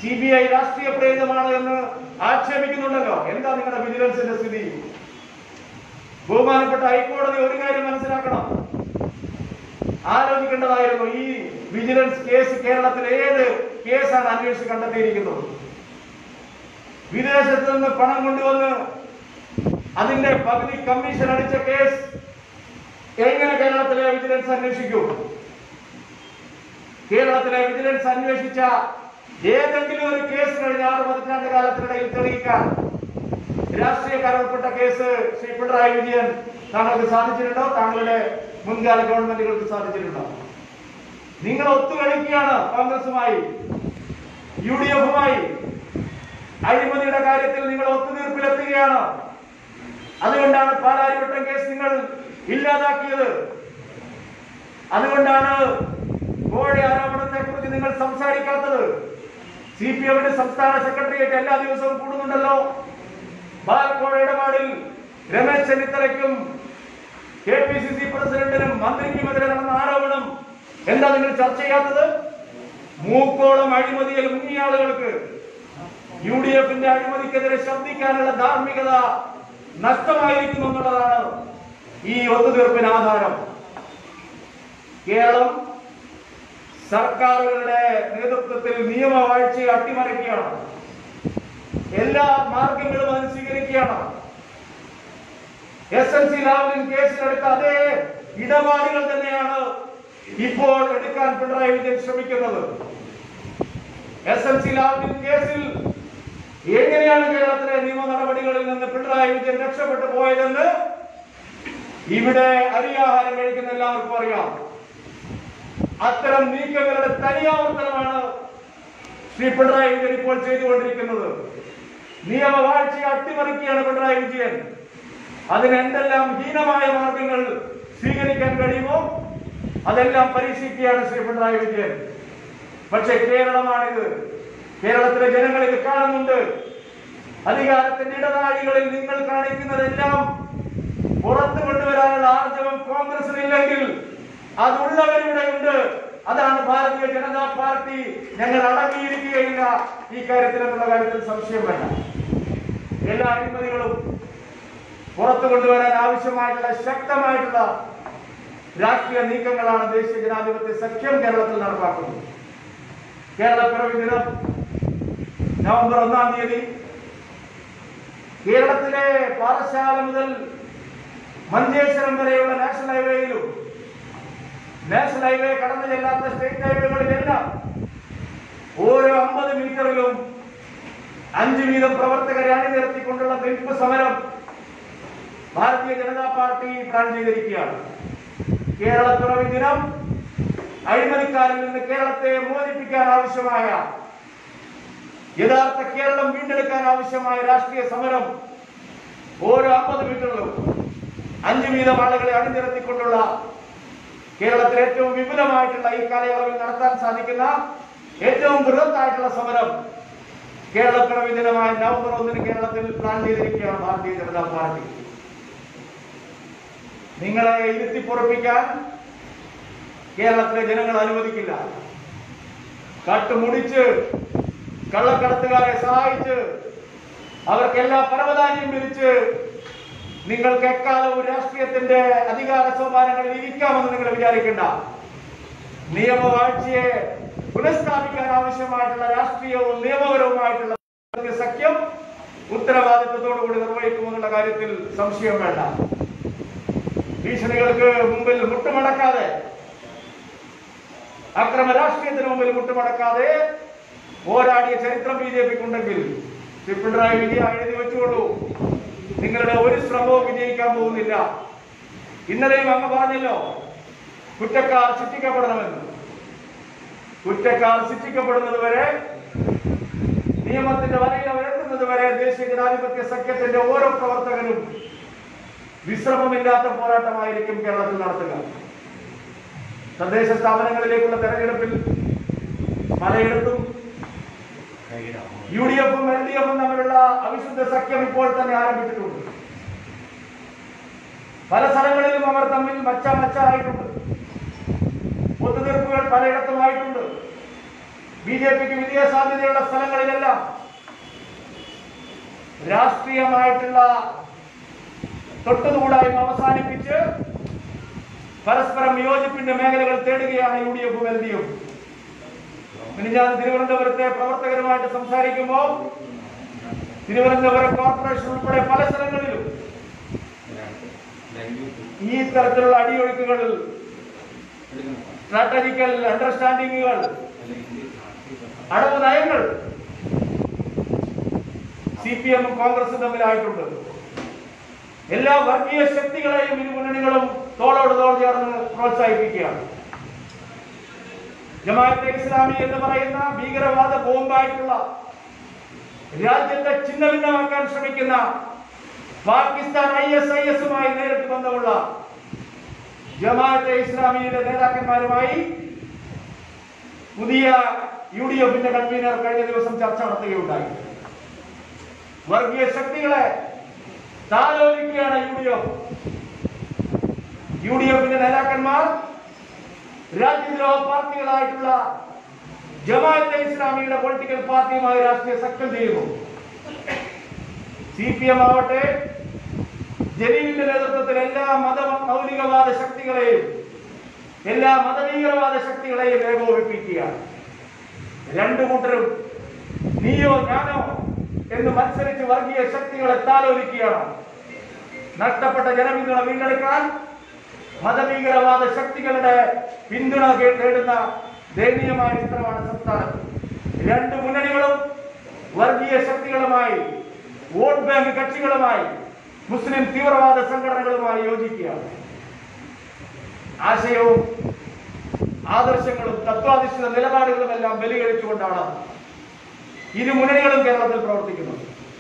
C B I രാഷ്ട്രീയ പ്രേരിതമാണ് എന്ന് ആക്ഷേപിക്കുന്നുണ്ടല്ലോ എന്താ നിങ്ങളുടെ വിജിലൻസിന്റെ സ്ഥിതി ബഹുമാനപ്പെട്ട ഹൈക്കോടതി ഒരു കാര്യം മനസ്സിലാക്കണം ആലോചിക്കേണ്ടതായിരുന്നു ഈ വിജിലൻസ് കേസ് കേരളത്തിൽ ഏത് കേസാണ് അന്വേഷിച്ച് കണ്ടെത്തിയിരിക്കുന്നത് വിദേശത്ത് നിന്ന് പണം കൊണ്ടുവന്ന് അതിന്റെ പകുതി കമ്മീഷൻ അടിച്ച കേസ് എങ്ങനെ കേരളത്തിലെ വിജിലൻസ് അന്വേഷിക്കൂ കേരളത്തിലെ വിജിലൻസ് അന്വേഷിച്ച ഏതെങ്കിലും ഒരു കേസ് കഴിഞ്ഞ ആറ് പതിറ്റാണ്ട് കാലത്തിനിടയിൽ തെളിയിക്കാൻ രാഷ്ട്രീയക്കാർ ഉൾപ്പെട്ട കേസ് ശ്രീ പിണറായി വിജയൻ താങ്കൾക്ക് സാധിച്ചിട്ടുണ്ടോ താങ്കളുടെ മുൻകാല ഗവൺമെന്റുകൾക്ക് സാധിച്ചിട്ടുണ്ടോ നിങ്ങൾ ഒത്തുകളിക്കുകയാണ് കോൺഗ്രസുമായി യു ഡി എഫുമായി അഴിമതിയുടെ കാര്യത്തിൽ നിങ്ങൾ ഒത്തുതീർപ്പിലെത്തുകയാണ് അതുകൊണ്ടാണ് പാലാരിവട്ടം കേസ് നിങ്ങൾ ഇല്ലാതാക്കിയത് അതുകൊണ്ടാണ് കോഴ ആരോപണത്തെ കുറിച്ച് നിങ്ങൾ സംസാരിക്കാത്തത് സി പി എമ്മിന്റെ സംസ്ഥാന സെക്രട്ടേറിയറ്റ് എല്ലാ ദിവസവും കൂടുന്നുണ്ടല്ലോ ബാലക്കോഴ ഇടപാടിൽ രമേശ് ചെന്നിത്തലയ്ക്കും കെ പി സി സി പ്രസിഡന്റിനും മന്ത്രിക്കുമെതിരെ നടന്ന ആരോപണം എന്താ നിങ്ങൾ ചർച്ച ചെയ്യാത്തത് മൂക്കോളം അഴിമതിയിൽ മുങ്ങിയ ആളുകൾക്ക് യു ഡി എഫിന്റെ അഴിമതിക്കെതിരെ ശബ്ദിക്കാനുള്ള ധാർമ്മികത നഷ്ടമായിരിക്കുന്നു എന്നുള്ളതാണ് ഈ ഒത്തുതീർപ്പിന് ആധാരം കേരളം സർക്കാരുകളുടെ നേതൃത്വത്തിൽ നിയമവാഴ്ചയെ അട്ടിമറിക്കുകയാണ് എല്ലാ മാർഗങ്ങളും അത് സ്വീകരിക്കുകയാണ് എസ് എൽ സി ലാവലിൻ കേസിലെടുത്ത അതേ ഇടപാടുകൾ തന്നെയാണ് ഇപ്പോൾ എടുക്കാൻ പിണറായി വിജയൻ ശ്രമിക്കുന്നത് എസ് എൽ സി ലാവലിൻ കേസിൽ എങ്ങനെയാണ് കേരളത്തിലെ നിയമ നടപടികളിൽ നിന്ന് പിണറായി വിജയൻ രക്ഷപ്പെട്ടു പോയതെന്ന് ഇവിടെ അരിയാഹാരം കഴിക്കുന്ന എല്ലാവർക്കും അറിയാം അത്തരം നീക്കങ്ങളുടെ തനിയാവർത്തനമാണ് ശ്രീ പിണറായി വിജയൻ ഇപ്പോൾ ചെയ്തുകൊണ്ടിരിക്കുന്നത് നിയമവാഴ്ചയെ അട്ടിമറിക്കുകയാണ് പിണറായി വിജയൻ അതിന് എന്തെല്ലാം ഹീനമായ മാർഗങ്ങൾ സ്വീകരിക്കാൻ കഴിയുമോ അതെല്ലാം പരീക്ഷിക്കുകയാണ് ശ്രീ പിണറായി വിജയൻ പക്ഷേ കേരളമാണിത് കേരളത്തിലെ ജനങ്ങൾ ഇത് കാണുന്നുണ്ട് അധികാരത്തിന്റെ ഇടനാഴികളിൽ നിങ്ങൾ കാണിക്കുന്നതെല്ലാം പുറത്തു കൊണ്ടുവരാനുള്ള ആർജവം കോൺഗ്രസിനില്ലെങ്കിൽ അതുള്ളവരിവിടെ ഉണ്ട് അതാണ് ഭാരതീയ ജനതാ പാർട്ടി ഞങ്ങൾ അടങ്ങിയിരിക്കുകയില്ല ഈ കാര്യത്തിൽ എന്നുള്ള കാര്യത്തിൽ സംശയം വേണ്ട എല്ലാ അഴിമതികളും പുറത്തു കൊണ്ടുവരാൻ ആവശ്യമായിട്ടുള്ള ശക്തമായിട്ടുള്ള രാഷ്ട്രീയ നീക്കങ്ങളാണ് ദേശീയ ജനാധിപത്യ സഖ്യം കേരളത്തിൽ നടപ്പാക്കുന്നത് കേരളപ്പിറവി ദിനം നവംബർ ഒന്നാം തീയതി കേരളത്തിലെ പാറശാല മുതൽ മഞ്ചേശ്വരം വരെയുള്ള നാഷണൽ ഹൈവേയിലും നാഷണൽ ഹൈവേ കടന്നു ചെല്ലാത്ത സ്റ്റേറ്റ് ഹൈവേകളിലെല്ലാം ഓരോ അമ്പത് മീറ്ററിലും അഞ്ച് വീതം പ്രവർത്തകരെ അണിനിരത്തിക്കൊണ്ടുള്ള നിൽപ്പ് സമരം ഭാരതീയ ജനതാ പാർട്ടി പ്ലാൻ ചെയ്തിരിക്കുകയാണ് കേരളപ്പിറവി ദിനം അഴിമതിക്കാരിൽ നിന്ന് കേരളത്തെ മോചിപ്പിക്കാൻ ആവശ്യമായ യഥാർത്ഥ കേരളം വീണ്ടെടുക്കാൻ ആവശ്യമായ രാഷ്ട്രീയ സമരം ഓരോ അമ്പത് മീറ്ററിലും അഞ്ച് വീതം ആളുകളെ അണിനിരത്തിക്കൊണ്ടുള്ള കേരളത്തിൽ ഏറ്റവും വിപുലമായിട്ടുള്ള ഈ കാലയളവിൽ നടത്താൻ സാധിക്കുന്ന ഏറ്റവും ബൃഹത്തായിട്ടുള്ള സമരം കേരളപ്പിറവി ദിനമായ നവംബർ ഒന്നിന് കേരളത്തിൽ പ്ലാൻ ചെയ്തിരിക്കുകയാണ് ഭാരതീയ ജനതാ പാർട്ടി നിങ്ങളെ ഇരുത്തിപ്പുറപ്പിക്കാൻ കേരളത്തിലെ ജനങ്ങൾ അനുവദിക്കില്ല കട്ടുമുടിച്ച് കള്ളക്കടത്തുകാരെ സഹായിച്ച് അവർക്ക് എല്ലാ പരവതാനിയും വിരിച്ച് നിങ്ങൾക്ക് എക്കാലവും രാഷ്ട്രീയത്തിന്റെ അധികാര സോപാനങ്ങളിൽ ഇരിക്കാമെന്ന് നിങ്ങൾ വിചാരിക്കേണ്ട നിയമവാഴ്ചയെ പുനഃസ്ഥാപിക്കാൻ ആവശ്യമായിട്ടുള്ള രാഷ്ട്രീയവും നിയമപരവുമായിട്ടുള്ള സഖ്യം ഉത്തരവാദിത്വത്തോടുകൂടി നിർവഹിക്കുമെന്നുള്ള കാര്യത്തിൽ സംശയം വേണ്ട ഭീഷണികൾക്ക് മുമ്പിൽ മുട്ടുമടക്കാതെ അക്രമ രാഷ്ട്രീയത്തിന് മുമ്പിൽ മുട്ടുമടക്കാതെ പോരാടിയ ചരിത്രം ബി ജെ പിക്കുണ്ടെങ്കിൽ ശ്രീ പിണറായി വിജയ എഴുതി വെച്ചുകൊള്ളൂ നിങ്ങളുടെ ഒരു ശ്രമവും വിജയിക്കാൻ പോകുന്നില്ല ഇന്നലെയും അങ്ങ് പറഞ്ഞല്ലോ കുറ്റക്കാർ ശിക്ഷിക്കപ്പെടണമെന്ന് കുറ്റക്കാർ ശിക്ഷിക്കപ്പെടുന്നത് വരെ നിയമത്തിന്റെ വരയിൽ അവരെത്തുന്നത് വരെ ദേശീയ ജനാധിപത്യ സഖ്യത്തിന്റെ ഓരോ പ്രവർത്തകനും വിശ്രമമില്ലാത്ത പോരാട്ടമായിരിക്കും കേരളത്തിൽ നടത്തുക തദ്ദേശ സ്ഥാപനങ്ങളിലേക്കുള്ള തെരഞ്ഞെടുപ്പിൽ പലയിടത്തും യു ഡി എഫും എൽ ഡി എഫും തമ്മിലുള്ള അവിശുദ്ധ സഖ്യം ഇപ്പോൾ തന്നെ ആരംഭിച്ചിട്ടുണ്ട് പല സ്ഥലങ്ങളിലും അവർ തമ്മിൽ മച്ച മച്ച ആയിട്ടുണ്ട് ഒത്തുതീർപ്പുകൾ പലയിടത്തും ആയിട്ടുണ്ട് ബി ജെ പിക്ക് വിജയ സാധ്യതയുള്ള സ്ഥലങ്ങളിലെല്ലാം രാഷ്ട്രീയമായിട്ടുള്ള തൊട്ടുകൂടായ്മ അവസാനിപ്പിച്ച് പരസ്പരം യോജിപ്പിന്റെ മേഖലകൾ തേടുകയാണ് യു ഡി എഫും എൽ ഡി എഫും ഇനി ഞാൻ തിരുവനന്തപുരത്തെ പ്രവർത്തകരുമായിട്ട് സംസാരിക്കുമ്പോൾ തിരുവനന്തപുരം കോർപ്പറേഷൻ ഉൾപ്പെടെ പല സ്ഥലങ്ങളിലും ഈ തരത്തിലുള്ള അടിയൊഴുക്കുകൾ സ്ട്രാറ്റജിക്കൽ അണ്ടർസ്റ്റാൻഡിങ്ങുകൾ അടവ് നയങ്ങൾ സി പി എമ്മും കോൺഗ്രസും തമ്മിലായിട്ടുണ്ട് എല്ലാ വർഗീയ ശക്തികളെയും ഇരു മുന്നണികളും തോളോട് തോൾ ചേർന്ന് പ്രോത്സാഹിപ്പിക്കുകയാണ് ജമാഅത്തെ ഇസ്ലാമി എന്ന് പറയുന്ന ഭീകരവാദ ബോംബായിട്ടുള്ള രാജ്യത്തെ ഛിന്നഭിന്നമാക്കാൻ ശ്രമിക്കുന്ന പാകിസ്ഥാൻ ഐ എസ് ഐ എസുമായി നേരിട്ട് ബന്ധമുള്ള ജമാഅത്തെ ഇസ്ലാമിയുടെ നേതാക്കന്മാരുമായി പുതിയ യു ഡി എഫിന്റെ കൺവീനർ കഴിഞ്ഞ ദിവസം ചർച്ച നടത്തുകയുണ്ടായി വർഗീയ ശക്തികളെ താലോലിക്കുകയാണ് U D F U D എഫിന്റെ നേതാക്കന്മാർ രാജ്യദ്രോഹ പാർട്ടികളായിട്ടുള്ള ജമാഅത്തെ ഇസ്ലാമിയുടെ പൊളിറ്റിക്കൽ പാർട്ടിയുമായി രാഷ്ട്രീയ സഖ്യം ചെയ്യുന്നു സി പി എം ആവട്ടെ ജലീലിന്റെ നേതൃത്വത്തിൽ എല്ലാ മത മൗലികവാദ ശക്തികളെയും എല്ലാ മതഭീകരവാദ ശക്തികളെയും ഏകോപിപ്പിക്കുകയാണ് രണ്ടു കൂട്ടരും നീയോ ഞാനോ എന്ന് മത്സരിച്ച് വർഗീയ ശക്തികളെ താലോലിക്കുകയാണ് നഷ്ടപ്പെട്ട ജനപിന്തുണ വീണ്ടെടുക്കാൻ മതഭീകരവാദ ശക്തികളുടെ പിന്തുണ കേ- നേടുന്ന ദയനീയമായ ചിത്രമാണ് സംസ്ഥാനത്ത് രണ്ട് മുന്നണികളും വർഗീയ ശക്തികളുമായി വോട്ട് ബാങ്ക് കക്ഷികളുമായി മുസ്ലിം തീവ്രവാദ സംഘടനകളുമായി യോജിക്കുകയാണ് ആശയവും ആദർശങ്ങളും തത്വാധിഷ്ഠിത നിലപാടുകളും എല്ലാം ബലികഴിച്ചുകൊണ്ടാണ് ഇരു മുന്നണികളും കേരളത്തിൽ പ്രവർത്തിക്കുന്നത്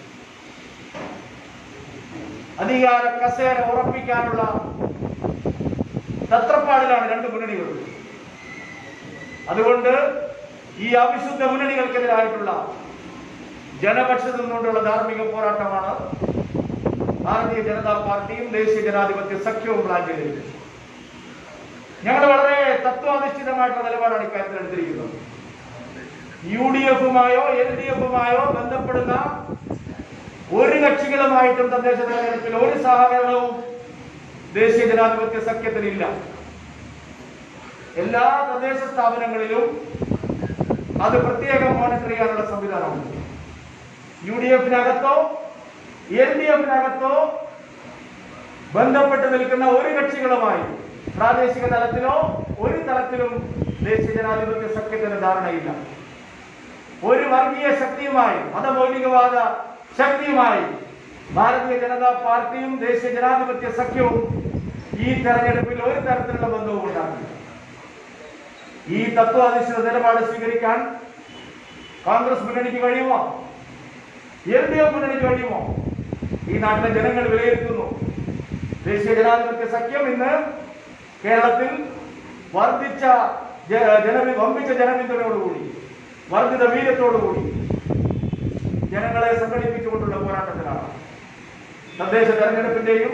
അധികാര കസേര ഉറപ്പിക്കാനുള്ള തത്രപ്പാടിലാണ് രണ്ട് മുന്നണികളും അതുകൊണ്ട് ഈ അവിശുദ്ധ മുന്നണികൾക്കെതിരായിട്ടുള്ള ജനപക്ഷത്തു നിന്നുകൊണ്ടുള്ള ധാർമ്മിക പോരാട്ടമാണ് ഭാരതീയ ജനതാ പാർട്ടിയും ദേശീയ ജനാധിപത്യ സഖ്യവും പ്ലാൻ ചെയ്തിരിക്കുന്നത് ഞങ്ങൾ വളരെ തത്വാധിഷ്ഠിതമായിട്ടുള്ള നിലപാടാണ് ഇക്കാര്യത്തിൽ എടുത്തിരിക്കുന്നത് യു ഡി എഫുമായോ എൽ ഡി എഫുമായോ ബന്ധപ്പെടുന്ന ഒരു കക്ഷികളുമായിട്ടും തദ്ദേശ തെരഞ്ഞെടുപ്പിൽ ഒരു സഹകരണവും ദേശീയ ജനാധിപത്യ സഖ്യത്തിനില്ല എല്ലാ തദ്ദേശ സ്ഥാപനങ്ങളിലും അത് പ്രത്യേകം മോണിറ്റർ ചെയ്യാനുള്ള സംവിധാനമുണ്ട് യു ഡി എഫിനകത്തോ എൽ ഡി എഫിനകത്തോ ബന്ധപ്പെട്ട് നിൽക്കുന്ന ഒരു കക്ഷികളുമായി പ്രാദേശിക തലത്തിലോ ഒരു തലത്തിലും ദേശീയ ജനാധിപത്യ സഖ്യത്തിന് ധാരണയില്ല ഒരു വർഗീയ ശക്തിയുമായി മതമൗലികവാദ ശക്തിയുമായി ഭാരതീയ ജനതാ പാർട്ടിയും ദേശീയ ജനാധിപത്യ സഖ്യവും ഈ തെരഞ്ഞെടുപ്പിൽ ഒരു തരത്തിലുള്ള ബന്ധവും ഉണ്ടാക്കില്ല ഈ തത്വാധിഷ്ഠിത നിലപാട് സ്വീകരിക്കാൻ കോൺഗ്രസ് മുന്നണിക്ക് കഴിയുമോ എൽ ഡി എഫ് മുന്നണിക്ക് കഴിയുമോ ഈ നാട്ടിലെ ജനങ്ങൾ വിലയിരുത്തുന്നു ദേശീയ ജനാധിപത്യ സഖ്യം ഇന്ന് കേരളത്തിൽ വർദ്ധിച്ച ജ- ജനപി വമ്പിച്ച ജനപിന്തുണയോടുകൂടി വർദ്ധിത വീര്യത്തോടുകൂടി ജനങ്ങളെ സംഘടിപ്പിച്ചുകൊണ്ടുള്ള പോരാട്ടത്തിലാണ് തദ്ദേശ തെരഞ്ഞെടുപ്പിന്റെയും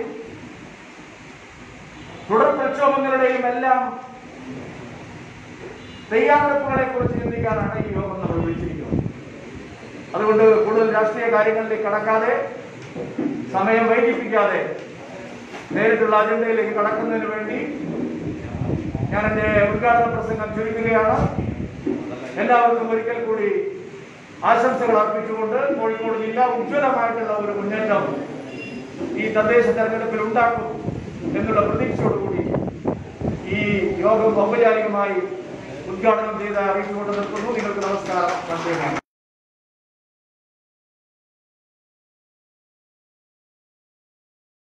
തുടർ പ്രക്ഷോഭങ്ങളുടെയും എല്ലാം തയ്യാറെടുപ്പുകളെ കുറിച്ച് ചിന്തിക്കാനാണ് ഈ യോഗം നമ്മൾ വിളിച്ചിരിക്കുന്നത് അതുകൊണ്ട് കൂടുതൽ രാഷ്ട്രീയ കാര്യങ്ങളിലേക്ക് കടക്കാതെ സമയം വൈകിപ്പിക്കാതെ നേരിട്ടുള്ള അജണ്ടയിലേക്ക് കടക്കുന്നതിന് വേണ്ടി ഞാൻ എന്റെ ഉദ്ഘാടന പ്രസംഗം ചുരുക്കുകയാണ് എല്ലാവർക്കും ഒരിക്കൽ കൂടി ആശംസകൾ അർപ്പിച്ചുകൊണ്ട് കോഴിക്കോട് ജില്ല ഉജ്ജ്വലമായിട്ടുള്ള ഒരു മുന്നേറ്റം ഈ തദ്ദേശ തെരഞ്ഞെടുപ്പിൽ ഉണ്ടാക്കും എന്നുള്ള പ്രതീക്ഷയോടുകൂടി ഈ യോഗം ഔപചാരികമായി ഉദ്ഘാടനം ചെയ്ത് അറിയിച്ചുകൊണ്ട് നിർത്തുന്നു നിങ്ങൾക്ക് നമസ്കാരം നന്ദി